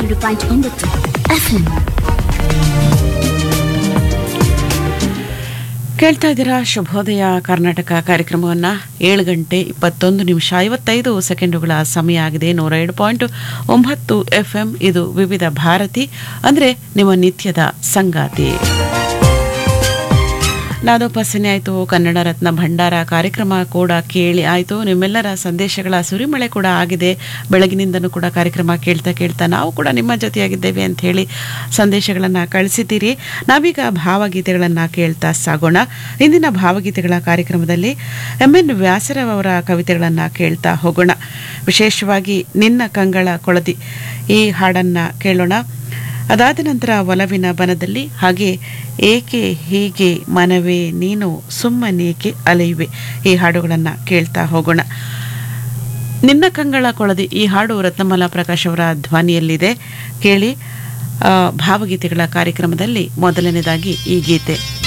ಎರಡು ಪಾಯಿಂಟ್ ಒಂಬತ್ತು ಎಫ್ಎಂ ಕೇಳ್ತಾ ಇದ್ದೀರಾ ಶುಭೋದಯ ಕರ್ನಾಟಕ ಕಾರ್ಯಕ್ರಮವನ್ನು ಏಳು ಗಂಟೆ ಇಪ್ಪತ್ತೊಂದು ನಿಮಿಷ ಐವತ್ತೈದು ಸೆಕೆಂಡುಗಳ ಸಮಯ ಆಗಿದೆ ನೂರ ಏಳು ಪಾಯಿಂಟ್ ಒಂಬತ್ತು ಎಫ್ ಎಂ ಇದು ವಿವಿಧ ಭಾರತಿ ಅಂದರೆ ನಿಮ್ಮ ನಿತ್ಯದ ಸಂಗಾತಿ ನಾದೋಪಾಸನೆ ಆಯಿತು ಕನ್ನಡ ರತ್ನ ಭಂಡಾರ ಕಾರ್ಯಕ್ರಮ ಕೂಡ ಕೇಳಿ ಆಯಿತು ನಿಮ್ಮೆಲ್ಲರ ಸಂದೇಶಗಳ ಸುರಿಮಳೆ ಕೂಡ ಆಗಿದೆ ಬೆಳಗಿನಿಂದನೂ ಕೂಡ ಕಾರ್ಯಕ್ರಮ ಕೇಳ್ತಾ ಕೇಳ್ತಾ ನಾವು ಕೂಡ ನಿಮ್ಮ ಜೊತೆಯಾಗಿದ್ದೇವೆ ಅಂತ ಹೇಳಿ ಸಂದೇಶಗಳನ್ನು ಕಳಿಸಿದ್ದೀರಿ ನಾವೀಗ ಭಾವಗೀತೆಗಳನ್ನು ಕೇಳ್ತಾ ಸಾಗೋಣ ಇಂದಿನ ಭಾವಗೀತೆಗಳ ಕಾರ್ಯಕ್ರಮದಲ್ಲಿ ಎಂ ಎನ್ ವ್ಯಾಸರಾವ್ ಅವರ ಕವಿತೆಗಳನ್ನು ಕೇಳ್ತಾ ಹೋಗೋಣ ವಿಶೇಷವಾಗಿ ನಿನ್ನ ಕಂಗಳ ಕೊಳದಿ ಈ ಹಾಡನ್ನು ಕೇಳೋಣ ಅದಾದ ನಂತರ ಒಲವಿನ ಬನದಲ್ಲಿ ಹಾಗೆ ಏಕೆ ಹೀಗೆ ಮನವೇ ನೀನು ಸುಮ್ಮನೇಕೆ ಅಲೆಯುವೆ ಈ ಹಾಡುಗಳನ್ನು ಕೇಳ್ತಾ ಹೋಗೋಣ ನಿನ್ನ ಕಂಗಳ ಕೊಳದಿ ಈ ಹಾಡು ರತ್ನಮಾಲಾ ಪ್ರಕಾಶ್ ಅವರ ಧ್ವನಿಯಲ್ಲಿದೆ ಕೇಳಿ ಆ, ಭಾವಗೀತೆಗಳ ಕಾರ್ಯಕ್ರಮದಲ್ಲಿ ಮೊದಲನೇದಾಗಿ ಈ ಗೀತೆ